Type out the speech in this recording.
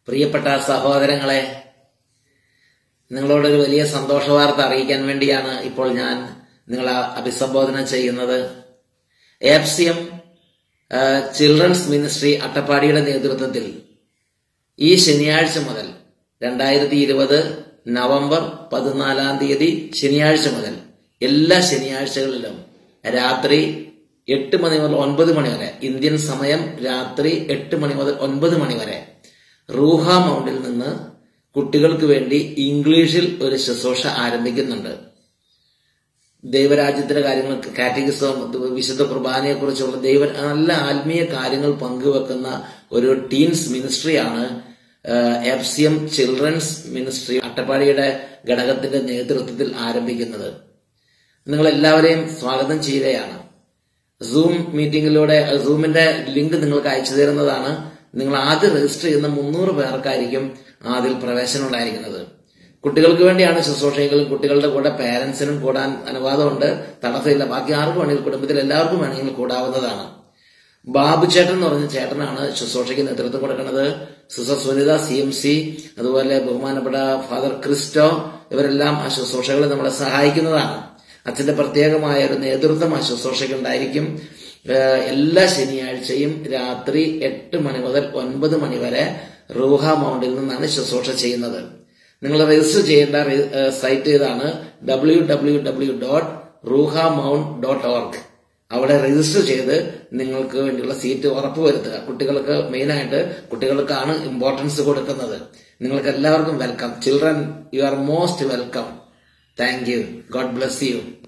പ്രിയപ്പെട്ട സഹോദരങ്ങളെ നിങ്ങളോടൊരു വലിയ സന്തോഷ വാർത്ത അറിയിക്കാൻ വേണ്ടിയാണ് ഇപ്പോൾ ഞാൻ നിങ്ങളെ അഭിസംബോധന ചെയ്യുന്നത് F C M children's ministry അട്ടപ്പാടിയുടെ നേതൃത്വത്തിൽ ഈ ശനിയാഴ്ച മുതൽ രണ്ടായിരത്തി ഇരുപത് നവംബർ പതിനാലാം തീയതി ശനിയാഴ്ച മുതൽ എല്ലാ ശനിയാഴ്ചകളിലും രാത്രി എട്ട് മണി മുതൽ ഒൻപത് മണി വരെ ഇന്ത്യൻ സമയം രാത്രി എട്ട് മണി മുതൽ ഒൻപത് മണി വരെ റൂഹ മൗണ്ടിൽ നിന്ന് കുട്ടികൾക്ക് വേണ്ടി ഇംഗ്ലീഷിൽ ഒരു ശുശ്രൂഷ ആരംഭിക്കുന്നുണ്ട് ദൈവരാജ്യത്തിന്റെ കാര്യങ്ങൾ കാറ്റഗിസം വിശുദ്ധ കുർബാനയെ കുറിച്ചുള്ള ദൈവ നല്ല ആത്മീയ കാര്യങ്ങൾ പങ്കുവെക്കുന്ന ഒരു ടീൻസ് മിനിസ്ട്രിയാണ് F C M children's ministry അട്ടപ്പാടിയുടെ ഘടകത്തിന്റെ നേതൃത്വത്തിൽ ആരംഭിക്കുന്നത് നിങ്ങൾ എല്ലാവരെയും സ്വാഗതം ചെയ്യുകയാണ് സൂം മീറ്റിംഗിലൂടെ സൂമിന്റെ ലിങ്ക് നിങ്ങൾക്ക് അയച്ചു തരുന്നതാണ് നിങ്ങൾ ആദ്യം രജിസ്റ്റർ ചെയ്യുന്ന മുന്നൂറ് പേർക്കായിരിക്കും അതിൽ പ്രവേശനം ഉണ്ടായിരിക്കുന്നത് കുട്ടികൾക്ക് വേണ്ടിയാണ് ശുശ്രൂഷയെങ്കിലും കുട്ടികളുടെ കൂടെ പേരൻസിനും കൂടാൻ അനുവാദമുണ്ട് തടസ്സമില്ല ബാക്കി ആർക്കും വേണമെങ്കിൽ കുടുംബത്തിൽ എല്ലാവർക്കും വേണമെങ്കിൽ കൂടാവുന്നതാണ് ബാബു ചേട്ടൻ എന്ന് പറഞ്ഞ ചേട്ടനാണ് ശുശ്രൂഷയ്ക്ക് നേതൃത്വം കൊടുക്കുന്നത് sister Sunitha C M C അതുപോലെ ബഹുമാനപ്പെട്ട ഫാദർ ക്രിസ്റ്റോ ഇവരെല്ലാം ആ ശുശ്രൂഷകളെ നമ്മളെ സഹായിക്കുന്നതാണ് അച്ഛന്റെ പ്രത്യേകമായ ഒരു നേതൃത്വം ആ ശുശ്രൂഷയ്ക്ക് ഉണ്ടായിരിക്കും എല്ലാ ശനിയാഴ്ചയും രാത്രി എട്ട് മണി മുതൽ ഒൻപത് മണി വരെ റൂഹ മൗണ്ടിൽ നിന്നാണ് ശുശ്രൂഷ ചെയ്യുന്നത് നിങ്ങൾ രജിസ്റ്റർ ചെയ്യേണ്ട സൈറ്റ് ഇതാണ് W W W dot Ruha mount dot org അവിടെ രജിസ്റ്റർ ചെയ്ത് നിങ്ങൾക്ക് വേണ്ടിയുള്ള സീറ്റ് ഉറപ്പുവരുത്തുക കുട്ടികൾക്ക് മെയിനായിട്ട് കുട്ടികൾക്കാണ് ഇമ്പോർട്ടൻസ് കൊടുക്കുന്നത് നിങ്ങൾക്ക് എല്ലാവർക്കും welcome children you are most welcome thank you God bless U